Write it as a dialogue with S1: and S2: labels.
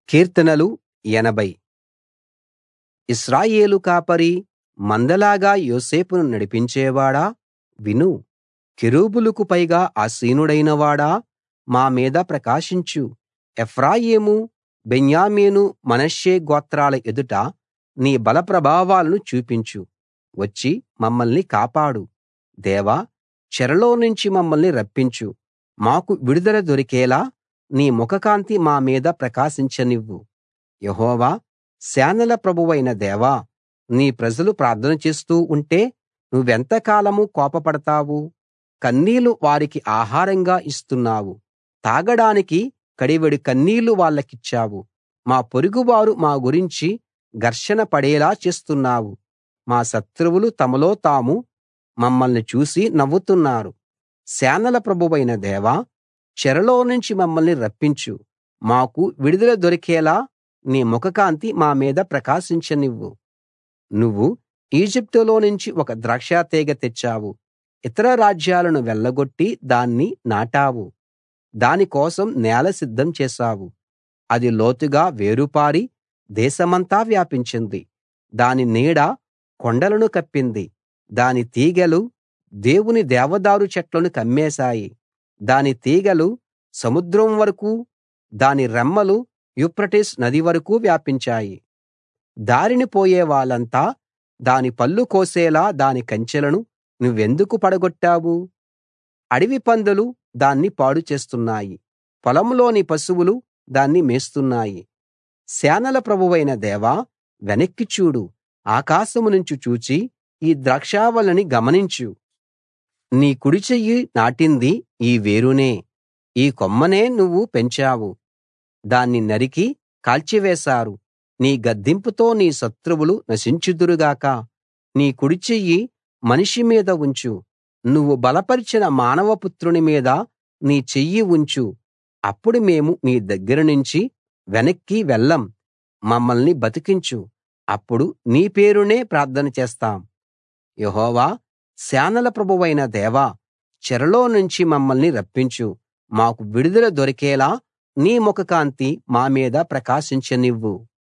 S1: కీర్తనలు 80 ఇశ్రాయేలు కాపరీ మందలాగా యోసేపును నడిపించేవాడా విను కెరూబులకు పైగా ఆసీనుడైన వాడా మా మీద ప్రకాశించు ఎఫ్రాయిము బెన్యామీను మనష్షే గోత్రాల ఎదుట నీ బల ప్రభావాలను చూపించు వచ్చి మమ్మల్ని కాపాడు దేవా చెరలోనుంచి మమ్మల్ని రప్పించు మాకు విడుదల దొరికేలా నీ ముఖకాంతి మా మీద ప్రకాశించనివ్వు యెహోవా సేనల ప్రభువైన దేవా నీ ప్రజలు ప్రార్థన చేస్తూ ఉంటే నువ్వెంతకాలం కోపపడతావు కన్నీళ్లు వారికి ఆహారంగా ఇస్తున్నావు తాగడానికి కడివెడు కన్నీళ్లు వాళ్ళకిచ్చావు మా పొరుగువారు మా గురించి ఘర్షణ పడేలా చేస్తున్నావు మా శత్రువులు తమలో తాము మమ్మల్ని చూసి నవ్వుతున్నారు సేనల ప్రభువైన దేవా చెరలోనుంచి మమ్మల్ని రప్పించు మాకు విడుదల దొరికేలా నీ ముఖకాంతి మా మీద ప్రకాశించనివ్వు నువ్వు ఈజిప్టులోనుంచి ఒక ద్రాక్షతీగ తెచ్చావు ఇతర రాజ్యాలను వెళ్ళగొట్టి దాన్ని నాటావు దాని కోసం నేల సిద్ధం చేశావు అది లోతుగా వేరుపారి దేశమంతా వ్యాపించింది దాని నీడ కొండలను కప్పింది దాని తీగెలు దేవుని దేవదారు చెట్లను కమ్మేశాయి దాని తీగెలు సముద్రం వరకూ దాని రెమ్మలు యూఫ్రటీసు నది వరకూ వ్యాపించాయి దారిన పోయే వాళ్ళంతా దాని పళ్ళు కోసేలా దాని కంచెలను నువ్వెందుకు పడగొట్టావు అడవి పందులు దాన్ని పాడు చేస్తున్నాయి పొలంలోని పశువులు దాన్ని మేస్తున్నాయి సేనల ప్రభువైన దేవా వెనక్కి చూడు ఆకాశం నుంచి చూచి ఈ ద్రాక్షావల్లిని గమనించు నీ కుడి చెయ్యి నాటింది ఈ వేరునే ఈ కొమ్మనే నువ్వు పెంచావు దాన్ని నరికి కాల్చివేశారు నీ గద్దింపుతో నీ శత్రువులు నశించుదురు గాక నీ కుడి చెయ్యి మనిషి మీద ఉంచు నువ్వు బలపరిచిన మానవపుత్రుని మీద నీ చెయ్యి ఉంచు అప్పుడు మేము నీ దగ్గర నుంచి వెనక్కి వెళ్ళం మమ్మల్ని బతికించు అప్పుడు నీ పేరునే ప్రార్థన చేస్తాం యెహోవా సేనల ప్రభువైన దేవా చెరలో నుంచి మమ్మల్ని రప్పించు మాకు విడుదల దొరికేలా నీ ముఖకాంతి మా మీద ప్రకాశించనివ్వు